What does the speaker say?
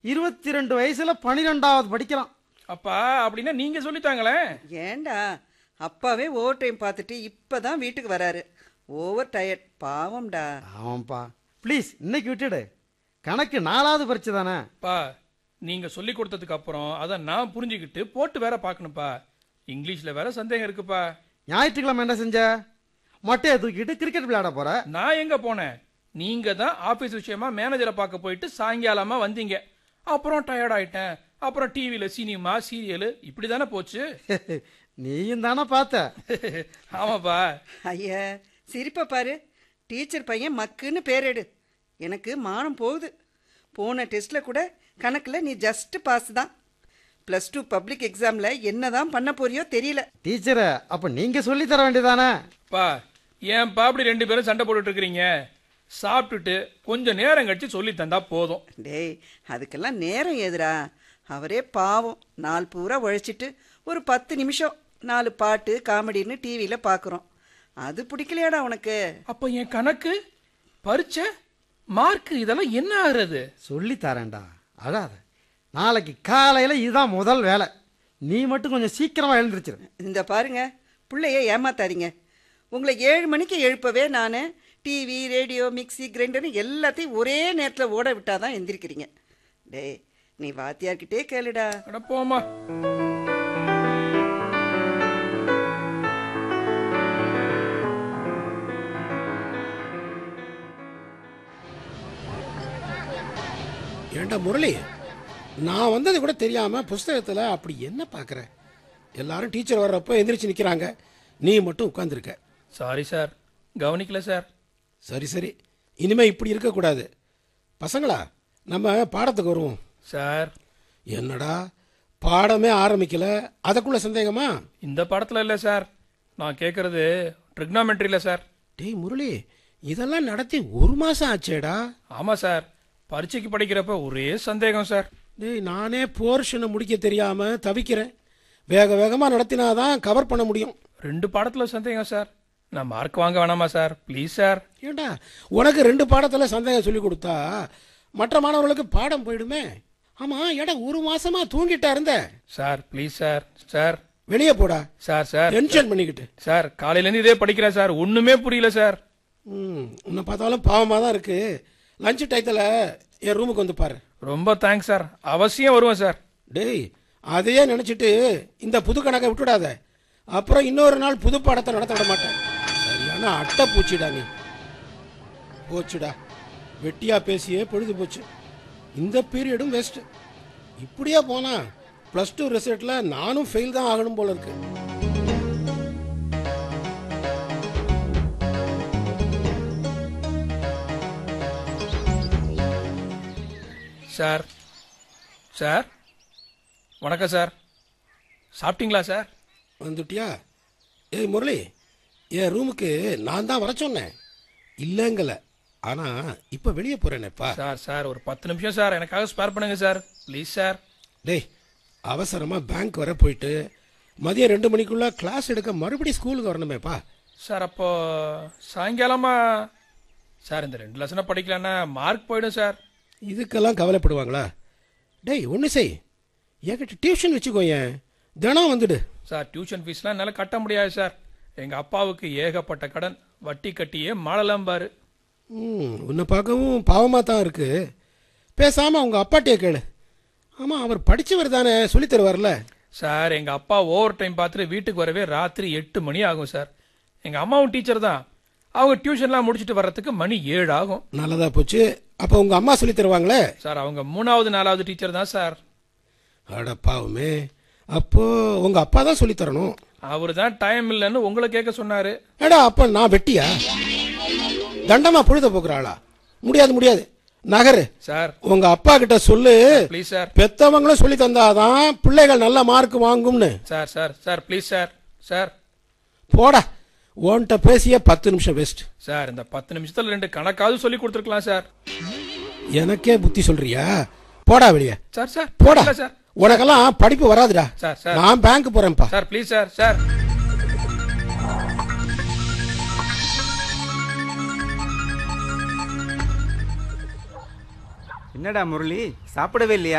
இருபத்தி ரெண்டு வயசுல பனிரெண்டாவது படிக்கிறான் அப்பா அப்படின்னா நீங்க சொல்லித்தாங்களேன் ஏண்டா அப்பாவே ஓவர் டைம் பார்த்துட்டு இப்பதான் வீட்டுக்கு வராரு ஓவர் டயர்ட் பாவம்டா ஆமாப்பா ப்ளீஸ் இன்னைக்கு விட்டுடு கணக்கு நாலாவது பரிச்சு தானே பா நீங்க சொல்லி கொடுத்ததுக்கு அப்புறம் அதை நான் புரிஞ்சுக்கிட்டு போட்டு வேற பார்க்கணும்ப்பா இங்கிலீஷ்ல வேற சந்தேகம் இருக்குப்பா ஞாயிற்றுக்கிழமை என்ன செஞ்ச மொட்டையை தூக்கிட்டு கிரிக்கெட் விளையாட போற நான் எங்க போனேன் நீங்க தான் ஆபீஸ் விஷயமா மேனேஜரை பார்க்க போயிட்டு சாயங்காலமா வந்தீங்க அப்புறம் டயர்ட் ஆயிட்டேன் அப்புறம் டிவியில சினிமா சீரியல் இப்படி தானே போச்சு நீயும் தானே பார்த்த ஆமாப்பா ஐயா சிரிப்பா பாரு டீச்சர் பையன் மக்குன்னு பேரெடு எனக்கு மானம் போகுது போன டெஸ்ட்டில் கூட கணக்கில் நீ ஜஸ்ட் பாஸ் தான் ப்ளஸ் டூ பப்ளிக் எக்ஸாமில் என்னதான் பண்ண போறியோ தெரியல டீச்சரை அப்ப நீங்க சொல்லி தர வேண்டியதானே பா ஏன்பா அப்படி ரெண்டு பேரும் சண்டை போட்டுட்டு இருக்கிறீங்க சாப்பிட்டுட்டு கொஞ்சம் நேரம் கழிச்சு சொல்லி தந்தா போதும் டேய் அதுக்கெல்லாம் நேரம் ஏதுடா அவரே பாவம் நாள் பூரா உழைச்சிட்டு ஒரு பத்து நிமிஷம் நாலு பாட்டு காமெடின்னு டிவியில் பார்க்குறோம் அது பிடிக்கலையாடா உனக்கு அப்ப என் கணக்கு பரீட்சை மார்க் இதெல்லாம் என்ன ஆகுறது சொல்லி தரேன்டா அழாத நாளைக்கு காலையில இதுதான் முதல் வேலை நீ மட்டும் கொஞ்சம் சீக்கிரமா எழுந்திருச்சிரு இந்த பாருங்க பிள்ளைய ஏமாத்தாதீங்க உங்களை ஏழு மணிக்கு எழுப்பவே நான் டிவி ரேடியோ மிக்ஸி கிரைண்டர்னு எல்லாத்தையும் ஒரே நேரத்தில் ஓட விட்டாதான் எந்திரிக்கிறீங்க டேய் நீ வாத்தியார்கிட்டே கேளுடா அட போம்மா ஏண்டா முரளி நான் வந்தது கூட தெரியாம புஸ்தகத்துல அப்படி என்ன பார்க்குற எல்லாரும் டீச்சர் வர்றப்போ எந்திரிச்சு நிற்கிறாங்க நீ மட்டும் உட்காந்துருக்க சாரி சார் கவனிக்கல சார் சரி சரி இனிமே இப்படி இருக்கக்கூடாது பசங்களா நம்ம பாடத்துக்கு வருவோம் சார் என்னடா பாடமே ஆரம்பிக்கல அதுக்குள்ள சந்தேகமா இந்த படத்துல இல்ல சார் நான் கேட்கறது ட்ரிக்னாமெட்ரியில சார் டேய் முரளி இதெல்லாம் நடத்தி ஒரு மாசம் ஆச்சேடா ஆமா சார் பரீட்சைக்கு படிக்கிறப்ப ஒரே சந்தேகம் சார் டேய் நானே போர்ஷனை முடிக்க தெரியாம தவிக்கிறேன் வேக வேகமா நடத்தினாதான் கவர் பண்ண முடியும் ரெண்டு பாடத்துல சந்தேகம் சார் நான் மார்க் வாங்க வேணாமா சார் ப்ளீஸ் சார் ஏண்டா உனக்கு ரெண்டு பாடத்துல சந்தேகம் சொல்லி கொடுத்தா மற்ற மாணவர்களுக்கு பாடம் போயிடுமே ஆமா ஏடா ஒரு மாசமா தூங்கிட்டா இருந்த சார் ப்ளீஸ் சார் சார் வெளியே போடா சார் சார் டென்ஷன் பண்ணிக்கிட்டு சார் காலையில இருந்து இதே படிக்கிறேன் சார் ஒண்ணுமே புரியல சார் ம் உன்னை பார்த்தாலும் பாவமா தான் இருக்கு லஞ்ச் டயத்தில் என் ரூமுக்கு வந்து பாரு ரொம்ப தேங்க்ஸ் சார் அவசியம் வருவேன் சார் டேய் அதையே நினைச்சிட்டு இந்த புது கணக்கை விட்டுடாத அப்புறம் இன்னொரு நாள் புது பாடத்தை நடத்த விட மாட்டேன் சரியான அட்டை பூச்சிடா நீ போச்சுடா வெட்டியா பேசியே பொழுது போச்சு இந்த பீரியடும் வேஸ்ட் இப்படியே போனா ப்ளஸ் டூ ரிசல்ட்ல நானும் ஃபெயில் தான் ஆகணும் போல இருக்கு சார் சார் வணக்கம் சார் சாப்பிட்டீங்களா சார் வந்துட்டியா ஏய் முரளி என் ரூமுக்கு நான் தான் வர சொன்னேன் இல்லைங்கல ஆனா இப்ப வெளியே போறேனேப்பா சார் சார் ஒரு பத்து நிமிஷம் சார் எனக்காக ஸ்பேர் பண்ணுங்க சார் ப்ளீஸ் சார் டேய் அவசரமா பேங்க் வர போயிட்டு மதியம் ரெண்டு மணிக்குள்ள கிளாஸ் எடுக்க மறுபடியும் ஸ்கூலுக்கு வரணுமேப்பா சார் அப்போ சாயங்காலமா சார் இந்த ரெண்டு லெசனை படிக்கலன்னா மார்க் போயிடும் சார் இதுக்கெல்லாம் கவலைப்படுவாங்களா டேய் ஒன்று செய் என்கிட்ட டியூஷன் வச்சுக்கோயேன் தினம் வந்துடு சார் டியூஷன் ஃபீஸ்லாம் என்னால் கட்ட முடியாது சார் எங்கள் அப்பாவுக்கு ஏகப்பட்ட கடன் வட்டி கட்டியே மாளலாம்பாரு ம் உன்னை பார்க்கவும் பாவமாக தான் இருக்கு பேசாமல் உங்கள் அப்பாட்டியே கேளு ஆமாம் அவர் படித்தவர் தானே சொல்லித் தருவார்ல சார் எங்கள் அப்பா ஓவர் டைம் பார்த்துட்டு வீட்டுக்கு வரவே ராத்திரி எட்டு மணி ஆகும் சார் எங்கள் அம்மாவும் டீச்சர் தான் அவங்க டியூஷன்லாம் முடிச்சுட்டு வர்றதுக்கு மணி ஏழு ஆகும் நல்லதா போச்சு அப்போ உங்கள் அம்மா சொல்லித் தருவாங்களே சார் அவங்க மூணாவது நாலாவது டீச்சர் தான் சார் அட பாவமே அப்போ உங்கள் அப்பா தான் சொல்லித் தரணும் அவர் தான் டைம் இல்லைன்னு உங்களை கேட்க சொன்னார் ஏடா அப்ப நான் வெட்டியா தண்டமா பொழுத போக்குறாளா முடியாது முடியாது நகரு சார் உங்க அப்பா கிட்ட சொல்லு ப்ளீஸ் சார் பெத்தவங்களும் சொல்லி தந்தாதான் பிள்ளைகள் நல்ல மார்க் வாங்கும்னு sir sir sir please sir sir போடா உன்கிட்ட பேசிய பத்து நிமிஷம் வேஸ்ட் சார் இந்த பத்து நிமிஷத்தில் ரெண்டு கணக்காவது சொல்லி கொடுத்துருக்கலாம் சார் எனக்கே புத்தி சொல்றியா போடா வெளியே சார் சார் போடா இல்ல சார் உனக்கெல்லாம் படிப்பு வராதுடா சார், சார். நான் பேங்க் போறேன்ப்பா சார் ப்ளீஸ் சார் சார் என்னடா முரளி சாப்பிடவே இல்லையா